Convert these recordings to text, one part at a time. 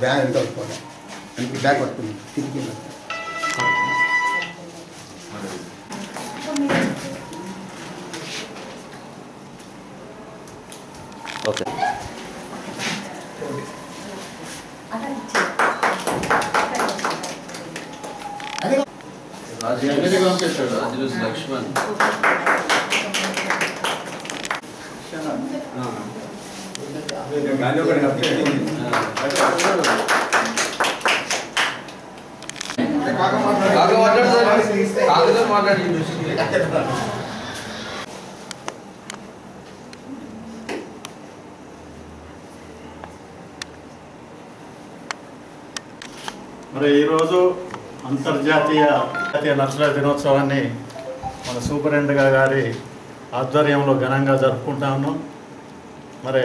bag ఎంత పట్టుకోవాలి అందుకే బ్యాగ్ పట్టుకుంది తిరిగి ఓకే రాజు లక్ష్మణ్ కాక మాట్లాడు సార్ కాకతో మాట్లాడి మరి ఈరోజు అంతర్జాతీయ జాతీయ నర్సుల దినోత్సవాన్ని మన సూపరింటెండెంట్ గారి ఆధ్వర్యంలో ఘనంగా జరుపుకుంటా ఉన్నాం మరి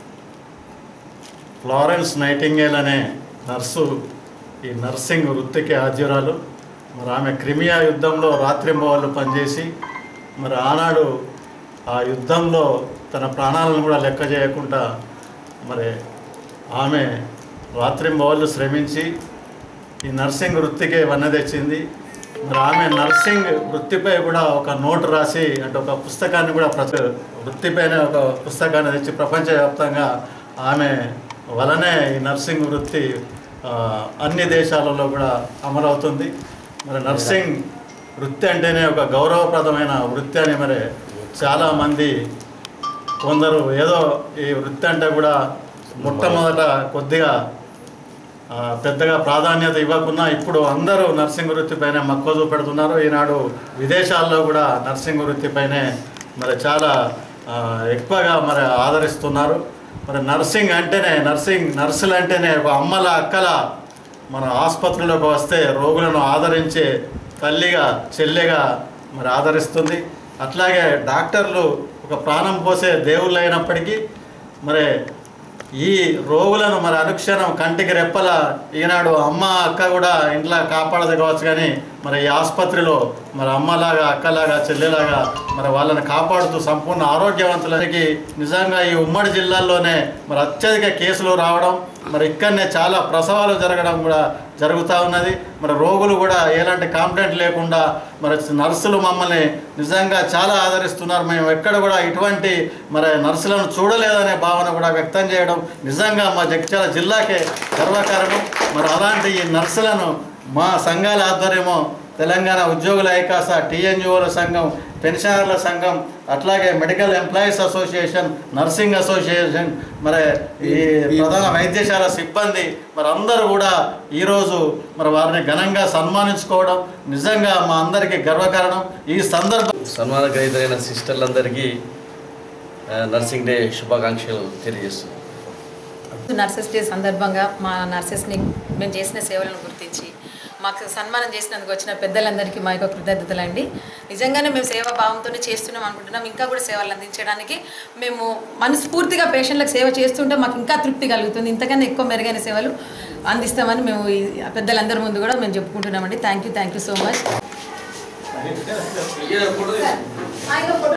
ఫ్లారెన్స్ నైటింగేల్ అనే నర్సు ఈ నర్సింగ్ వృత్తికి హాజరాలు మరి ఆమె క్రిమియా యుద్ధంలో రాత్రింబవళ్ళు పనిచేసి మరి ఆనాడు ఆ యుద్ధంలో తన ప్రాణాలను కూడా లెక్క చేయకుండా మరి ఆమె రాత్రింబవళ్ళు శ్రమించి ఈ నర్సింగ్ వృత్తికి వన్న తెచ్చింది మరి ఆమె నర్సింగ్ వృత్తిపై కూడా ఒక నోటు రాసి అంటే ఒక పుస్తకాన్ని కూడా ప్రచ వృత్తిపైన ఒక పుస్తకాన్ని తెచ్చి ప్రపంచవ్యాప్తంగా ఆమె వలనే ఈ నర్సింగ్ వృత్తి ఆ, అన్ని దేశాలలో కూడా అమలవుతుంది మరి నర్సింగ్ వృత్తి అంటేనే ఒక గౌరవప్రదమైన వృత్తి అని మరి చాలామంది కొందరు ఏదో ఈ వృత్తి అంటే కూడా మొట్టమొదట కొద్దిగా ఆ, పెద్దగా ప్రాధాన్యత ఇవ్వకున్నా ఇప్పుడు అందరూ నర్సింగ్ వృత్తిపైనే మక్కువ చూపెడుతున్నారు ఈనాడు విదేశాల్లో కూడా నర్సింగ్ వృత్తిపైనే మరి చాలా ఆ, ఎక్కువగా మరి ఆదరిస్తున్నారు మరి నర్సింగ్ అంటేనే నర్సింగ్ నర్సులు అంటేనే ఒక అమ్మల అక్కల మన ఆసుపత్రిలోకి వస్తే రోగులను ఆదరించే తల్లిగా చెల్లెగా మరి ఆదరిస్తుంది అట్లాగే డాక్టర్లు ఒక ప్రాణం పోసే దేవుళ్ళు అయినప్పటికీ మరి ఈ రోగులను మరి అనుక్షణం కంటికి రెప్పల ఈనాడు అమ్మ అక్క కూడా ఇంట్లో కాపాడదు కావచ్చు కానీ మరి ఈ ఆసుపత్రిలో మరి అమ్మలాగా అక్కలాగా చెల్లెలాగా మరి వాళ్ళని కాపాడుతూ సంపూర్ణ ఆరోగ్యవంతులకి నిజంగా ఈ ఉమ్మడి జిల్లాల్లోనే మరి అత్యధిక కేసులు రావడం మరి ఇక్కడనే చాలా ప్రసవాలు జరగడం కూడా జరుగుతూ ఉన్నది మరి రోగులు కూడా ఎలాంటి కాంప్లైంట్ లేకుండా మరి నర్సులు మమ్మల్ని నిజంగా చాలా ఆదరిస్తున్నారు మేము ఎక్కడ కూడా ఇటువంటి మరి నర్సులను చూడలేదనే భావన కూడా వ్యక్తం చేయడం నిజంగా మా జగిత్యాల జిల్లాకే గర్వకారణం మరి అలాంటి ఈ నర్సులను మా సంఘాల ఆధ్వర్యము తెలంగాణ ఉద్యోగుల ఐకాస టీఎన్జిఓల సంఘం పెన్షనర్ల సంఘం అట్లాగే medical employees association nursing association మరి ఈ ప్రధాన వైద్యశాల సిబ్బంది మరి అందరూ కూడా ఈరోజు మరి వారిని ఘనంగా సన్మానించుకోవడం నిజంగా మా అందరికీ గర్వకారణం ఈ సందర్భం సన్మాన గ్రహీతైన సిస్టర్లందరికీ ఆ, నర్సింగ్ డే శుభాకాంక్షలు తెలియజేస్తున్నాను నర్సెస్ డే సందర్భంగా మా నర్సెస్ని మేము చేసిన సేవలను గుర్తించి మాకు సన్మానం చేసినందుకు వచ్చిన పెద్దలందరికీ మా యొక్క కృతజ్ఞతలు అండి నిజంగానే మేము సేవా భావంతోనే చేస్తున్నాం అనుకుంటున్నాం ఇంకా కూడా సేవలు అందించడానికి మేము మనస్ఫూర్తిగా పేషెంట్లకు సేవ చేస్తుంటే మాకు ఇంకా తృప్తి కలుగుతుంది ఇంతకన్నా ఎక్కువ మెరుగైన సేవలు అందిస్తామని మేము ఈ పెద్దలందరి ముందు కూడా మేము చెప్పుకుంటున్నామండి thank you thank you so much